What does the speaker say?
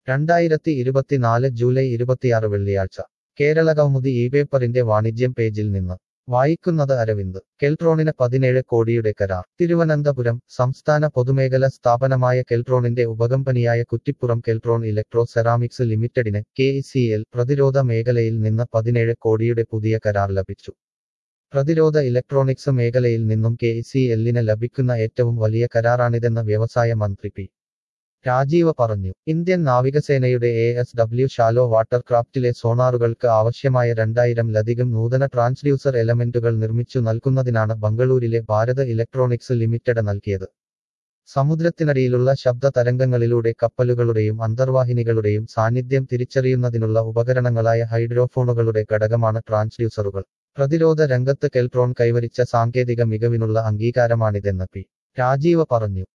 രണ്ടായിരത്തി ഇരുപത്തിനാല് ജൂലൈ ഇരുപത്തിയാറ് വെള്ളിയാഴ്ച കേരള കൗമുദി ഈ പേപ്പറിന്റെ വാണിജ്യം പേജിൽ നിന്ന് വായിക്കുന്നത് അരവിന്ദ് കെൽട്രോണിന് പതിനേഴ് കോടിയുടെ കരാർ തിരുവനന്തപുരം സംസ്ഥാന പൊതുമേഖല സ്ഥാപനമായ കെൽട്രോണിന്റെ ഉപകമ്പനിയായ കുറ്റിപ്പുറം കെൽട്രോൺ ഇലക്ട്രോ സെറാമിക്സ് ലിമിറ്റഡിന് കെ പ്രതിരോധ മേഖലയിൽ നിന്ന് പതിനേഴ് കോടിയുടെ പുതിയ കരാർ ലഭിച്ചു പ്രതിരോധ ഇലക്ട്രോണിക്സ് മേഖലയിൽ നിന്നും കെ സി എല്ലിന് ലഭിക്കുന്ന ഏറ്റവും വലിയ കരാറാണിതെന്ന് വ്യവസായ മന്ത്രി പി രാജീവ പറഞ്ഞു ഇന്ത്യൻ നാവികസേനയുടെ A S W shallow water ക്രാഫ്റ്റിലെ സോണാറുകൾക്ക് ആവശ്യമായ രണ്ടായിരം ലധികം നൂതന ട്രാൻസ്ഡ്യൂസർ എലമെന്റുകൾ നിർമ്മിച്ചു നൽകുന്നതിനാണ് ബംഗളൂരിലെ ഭാരത് ഇലക്ട്രോണിക്സ് ലിമിറ്റഡ് നൽകിയത് സമുദ്രത്തിനടിയിലുള്ള ശബ്ദ തരംഗങ്ങളിലൂടെ കപ്പലുകളുടെയും അന്തർവാഹിനികളുടെയും സാന്നിധ്യം തിരിച്ചറിയുന്നതിനുള്ള ഉപകരണങ്ങളായ ഹൈഡ്രോഫോണുകളുടെ ഘടകമാണ് ട്രാൻസ്ഡ്യൂസറുകൾ പ്രതിരോധ രംഗത്ത് കെൽട്രോൺ കൈവരിച്ച സാങ്കേതിക മികവിനുള്ള അംഗീകാരമാണിതെന്ന് പി രാജീവ പറഞ്ഞു